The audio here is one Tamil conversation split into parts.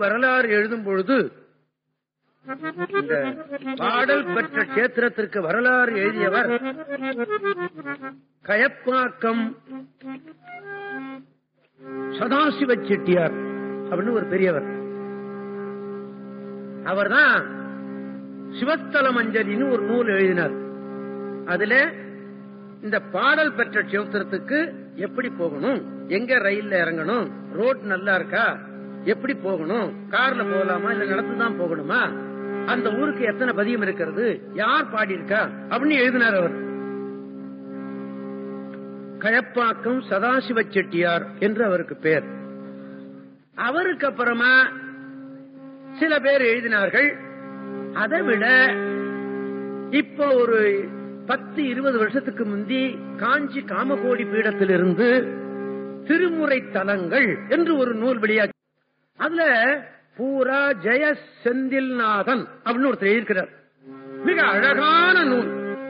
வரலாறு எழுதும் பொழுது இந்த பாடல் பெற்ற கஷேத்திரத்திற்கு வரலாறு எழுதியவர் கயப்பாக்கம் சதாசிவ செட்டியார் அப்படின்னு ஒரு பெரியவர் அவர்தான் சிவத்தல மஞ்சரின்னு ஒரு நூல் எழுதினார் அதுல இந்த பாடல் பெற்ற கஷேத்திரத்துக்கு எப்படி போகணும் எங்க ரயில்ல இறங்கணும் ரோட் நல்லா இருக்கா எப்படி போகணும் கார்ல போகலாமா இல்ல நடந்துதான் போகணுமா அந்த ஊருக்கு எத்தனை பதியம் இருக்கிறது யார் பாடியிருக்கா அப்படின்னு எழுதினார் அவர் கயப்பாக்கம் சதாசிவ செட்டியார் என்று அவருக்கு பேர் அவருக்கு அப்புறமா சில பேர் எழுதினார்கள் அதை விட இப்போ ஒரு பத்து இருபது வருஷத்துக்கு முந்தி காஞ்சி காமகோடி பீடத்திலிருந்து திருமுறை தலங்கள் என்று ஒரு நூல் வெளியாச்சு அதுல பூரா ஜெய செந்தில்நாதன் அப்படின்னு ஒருத்தர் எழுதியிருக்கிறார் மிக அழகான நூல்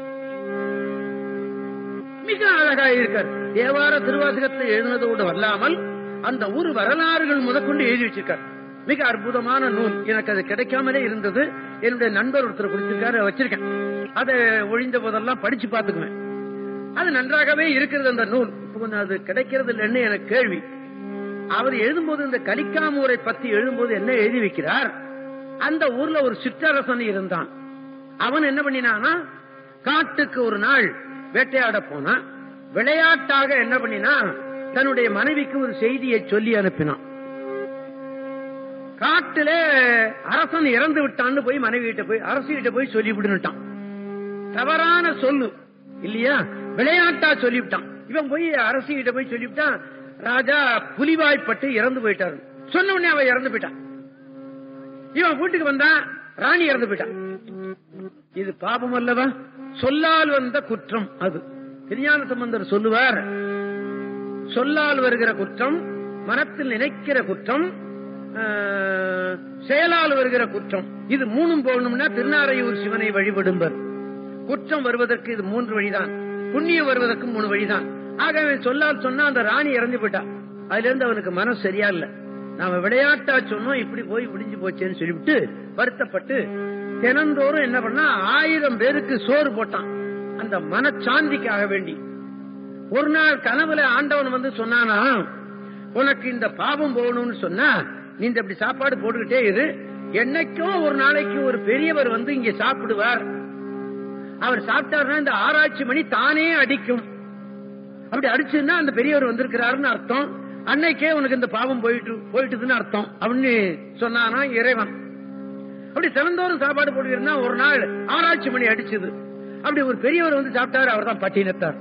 மிக அழகா இருக்கார் தேவார திருவாசகத்தை எழுதினதோடு அல்லாமல் அந்த ஊர் வரலாறுகள் முதற்கொண்டு எழுதி வச்சிருக்கார் மிக அற்புதமான நூல் எனக்கு அது கிடைக்காமலே இருந்தது என்னுடைய நண்பர் ஒருத்தர் கொடுத்திருக்காரு அதை வச்சிருக்கேன் அதை ஒழிந்த போதெல்லாம் படிச்சு பார்த்துக்குவேன் அது நன்றாகவே இருக்கிறது அந்த நூல் இப்ப கொஞ்சம் அது கிடைக்கிறது இல்லைன்னு எனக்கு கேள்வி அவர் எழுதும்போது இந்த கலிக்காமூரை பத்தி எழுதும்போது என்ன எழுதி வைக்கிறார் அந்த ஊர்ல ஒரு சிற்றரசன் இருந்தான் அவன் என்ன பண்ணினானா காட்டுக்கு ஒரு நாள் வேட்டையாட போனான் விளையாட்டாக என்ன பண்ணினா தன்னுடைய மனைவிக்கு ஒரு செய்தியை சொல்லி அனுப்பினான் காட்டுல அரசன் இறந்து விட்டான்னு போய் மனைவி கிட்ட போய் அரசு கிட்ட போய் சொல்லி விடுனுட்டான் தவறான சொல்லு இல்லையா விளையாட்டா சொல்லிவிட்டான் இவன் போய் அரசு கிட்ட போய் சொல்லிவிட்டான் ராஜா புலிவாய்ப்பட்டு இறந்து போயிட்டாரு சொன்ன உடனே அவன் இறந்து போயிட்டான் இவன் வீட்டுக்கு வந்தான் ராணி இறந்து போயிட்டான் இது பாபம் அல்லவா சொல்லால் வந்த குற்றம் அது திருஞான சம்பந்தர் சொல்லுவார் சொல்லால் வருகிற குற்றம் மனத்தில் நினைக்கிற குற்றம் ஆஹ், செயலால் வருகிற குற்றம் இது மூணும் போகணும்னா திருநாரையூர் சிவனை வழிபடும்பர் குற்றம் வருவதற்கு இது மூன்று வழிதான் புண்ணியம் வருவதற்கு மூணு வழிதான் ஆகவே சொல்லால் சொன்னா அந்த ராணி இறந்து போயிட்டா அதுல இருந்து அவனுக்கு மனசு சரியா இல்ல நாம விளையாட்டா சொன்னோம் இப்படி போய் முடிஞ்சு போச்சேன்னு சொல்லிவிட்டு வருத்தப்பட்டு தினந்தோறும் என்ன பண்ணா ஆயிரம் பேருக்கு சோறு போட்டான் அந்த மனச்சாந்திக்காக வேண்டி ஒரு நாள் கனவுல ஆண்டவன் வந்து சொன்னானா உனக்கு இந்த பாவம் போகணும்னு சொன்னா நீ இந்த இப்படி சாப்பாடு போட்டுக்கிட்டே இரு என்னைக்கும் ஒரு நாளைக்கு ஒரு பெரியவர் வந்து இங்க சாப்பிடுவார் அவர் சாப்பிட்டாருன்னா இந்த ஆராய்ச்சி மணி தானே அடிக்கும் அப்படி அடிச்சுன்னா அந்த பெரியவர் வந்திருக்கிறாருன்னு அர்த்தம் அன்னைக்கே உனக்கு இந்த பாவம் போயிட்டு போயிட்டுதுன்னு அர்த்தம் அப்படின்னு சொன்னானா இறைவன் அப்படி தினந்தோறும் சாப்பாடு போட்டுக்கிறா ஒரு நாள் ஆராய்ச்சி மணி அடிச்சது அப்படி ஒரு பெரியவர் வந்து சாப்பிட்டாரு அவர் தான் பட்டினத்தார்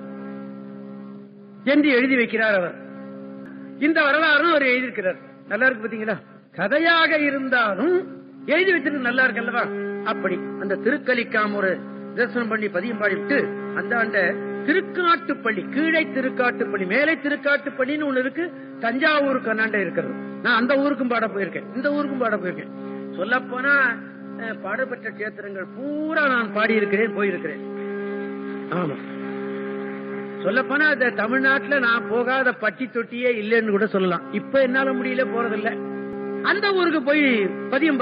என்று எழுதி வைக்கிறார் அவர் இந்த வரலாறும் அவர் எழுதியிருக்கிறார் நல்லா இருக்கு பாத்தீங்களா கதையாக இருந்தாலும் எழுதி வச்சிருக்கு நல்லா இருக்கு அல்லவா அப்படி அந்த திருக்கலிக்காமூர் தரிசனம் பண்ணி பதியம் பாடிவிட்டு அந்த ஆண்ட திருக்காட்டுப்பள்ளி கீழே திருக்காட்டுப்பள்ளி மேலே திருக்காட்டுப்பள்ளின்னு ஒண்ணு இருக்கு தஞ்சாவூருக்கு அண்ணாண்ட இருக்கிறது நான் அந்த ஊருக்கும் பாட போயிருக்கேன் இந்த ஊருக்கும் பாட போயிருக்கேன் சொல்ல போனா பாடப்பட்ட கஷேத்திரங்கள் பூரா நான் பாடி இருக்கிறேன் போயிருக்கிறேன் ஆமா சொல்ல போனா இந்த தமிழ்நாட்டுல நான் போகாத பட்டி தொட்டியே இல்லைன்னு கூட சொல்லலாம் இப்ப என்னால முடியல போறதில்ல அந்த ஊருக்கு போய் பதியம்